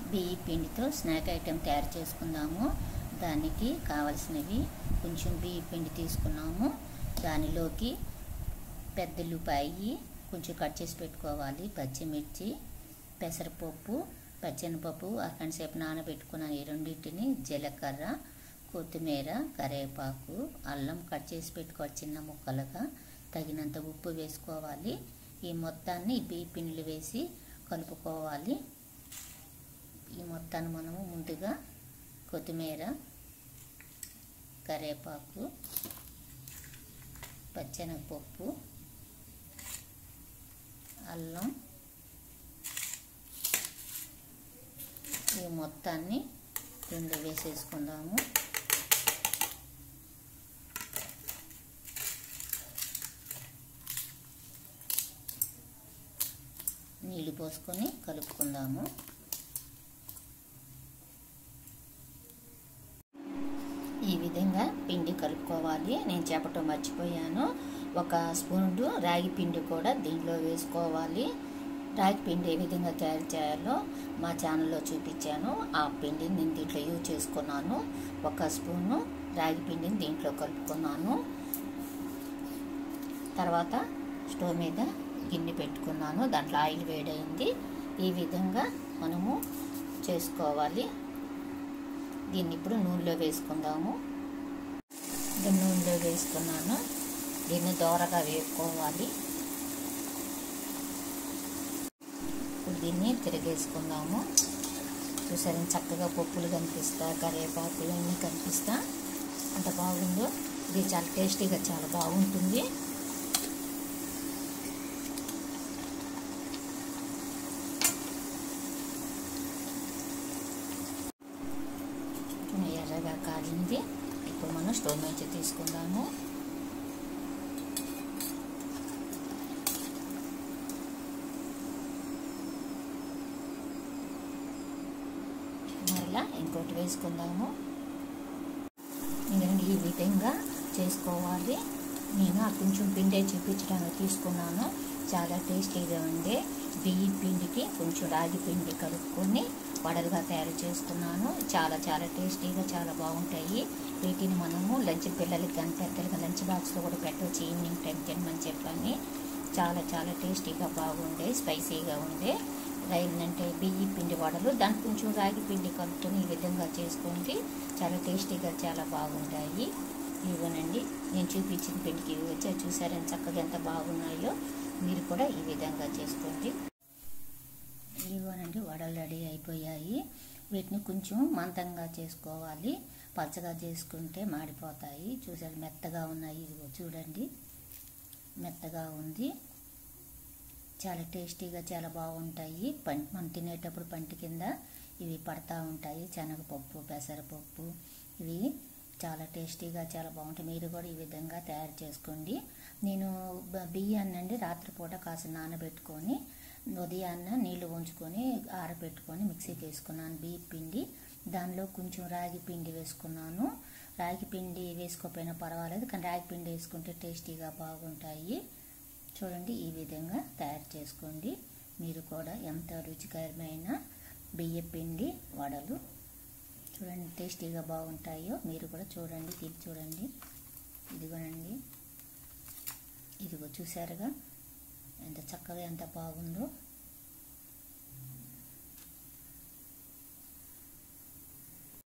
బియ్య పిండితో snack item తయారు చేసుకుందాము దానికి కావలసినవి కొంచెం బియ్య పిండి తీసుకున్నాము దానిలోకి పెద్ద ఉల్లిపాయి కొంచెం కట్ చేసి పెట్టుకోవాలి పచ్చిమిర్చి పెసరపప్పు పచ్చెనపప్పు అరగంట సేపు నానబెట్టుకున్న ఈ రెండింటిని జీలకర్ర కొత్తిమీర కరివేపాకు అల్లం కట్ చేసి పెట్టుకోవాలి చిన్న ముక్కలుగా తగినంత ఉప్పు వేసుకోవాలి ఈ మొత్తాన్ని బియ్య పిండిలు వేసి కలుపుకోవాలి ఈ మొత్తాన్ని మనము ముందుగా కొత్తిమీర కరివేపాకు పచ్చెనగపప్పు అల్లం ఈ మొత్తాన్ని రెండు వేసేసుకుందాము నీళ్ళు పోసుకొని కలుపుకుందాము ఈ విధంగా పిండి కలుపుకోవాలి నేను చెప్పటం మర్చిపోయాను ఒక స్పూన్ రాగి పిండి కూడా దీంట్లో వేసుకోవాలి రాగి పిండి ఏ విధంగా తయారు చేయాలో మా ఛానల్లో చూపించాను ఆ పిండిని నేను దీంట్లో యూజ్ చేసుకున్నాను ఒక స్పూను రాగి పిండిని దీంట్లో కలుపుకున్నాను తర్వాత స్టవ్ మీద గిన్నె పెట్టుకున్నాను దాంట్లో ఆయిల్ వేడైంది ఈ విధంగా మనము చేసుకోవాలి దీన్ని ఇప్పుడు నూనెలో వేసుకుందాము దీన్ని నూనెలో వేసుకున్నాను దీన్ని దోరగా వేపుకోవాలి ఇప్పుడు దీన్ని తిరిగేసుకుందాము చూసారు చక్కగా పప్పులు కనిపిస్తా కరివేపాకులు అన్నీ కనిపిస్తా అంత బాగుందో ఇది చాలా టేస్టీగా చాలా బాగుంటుంది ఎర్రగా కాలింది ఇప్పుడు మనం స్టవ్ నుంచి తీసుకుందాము మరలా ఇంకోటి వేసుకుందాము ఎందుకంటే ఈ విధంగా చేసుకోవాలి నేను ఆ కొంచెం పిండి చూపించడానికి తీసుకున్నాను చాలా టేస్టీగా ఉండే బియ్య పిండికి కొంచెం రాగి పిండి కలుపుకొని వడలుగా తయారు చేస్తున్నాను చాలా చాలా టేస్టీగా చాలా బాగుంటాయి వీటిని మనము లంచ్ పిల్లలకి కానీ పెద్దలకి లంచ్ బాక్స్లో కూడా పెట్టవచ్చు ఈవినింగ్ టైం తినమని చెప్పని చాలా చాలా టేస్టీగా బాగుండే స్పైసీగా ఉండే రైలు అంటే బియ్య పిండి వడలు దానికి కొంచెం రాగి పిండి కలుపుకొని ఈ విధంగా చేసుకోండి చాలా టేస్టీగా చాలా బాగుంటాయి ఇవ్వనండి నేను చూపించిన పిండికి వచ్చి చూసారని చక్కగా ఎంత బాగున్నాయో మీరు కూడా ఈ విధంగా చేసుకోండి ఇవ్వనండి వడలు రెడీ అయిపోయాయి వీటిని కొంచెం మందంగా చేసుకోవాలి పచ్చగా చేసుకుంటే మాడిపోతాయి చూసారు మెత్తగా ఉన్నాయి ఇదిగో చూడండి మెత్తగా ఉంది చాలా టేస్టీగా చాలా బాగుంటాయి పంట మనం తినేటప్పుడు పంట కింద ఇవి పడతా ఉంటాయి శనగపప్పు పెసరపప్పు ఇవి చాలా టేస్టీగా చాలా బాగుంటాయి మీరు కూడా ఈ విధంగా తయారు చేసుకోండి నేను బియ్యాన్ని అండి రాత్రిపూట కాస్త నానబెట్టుకొని ఉదయాన్న నీళ్లు ఉంచుకొని ఆరబెట్టుకొని మిక్సీకి వేసుకున్నాను బియ్య పిండి దానిలో కొంచెం రాగి పిండి వేసుకున్నాను రాగి పిండి వేసుకోకపోయినా పర్వాలేదు కానీ రాగి పిండి వేసుకుంటే టేస్టీగా బాగుంటాయి చూడండి ఈ విధంగా తయారు చేసుకోండి మీరు కూడా ఎంత రుచికరమైన బియ్య పిండి వడలు చూడండి టేస్టీగా బాగుంటాయో మీరు కూడా చూడండి తిరిగి చూడండి ఇదిగోనండి ఇదిగో చూసారుగా ఎంత చక్కగా ఎంత బాగుందో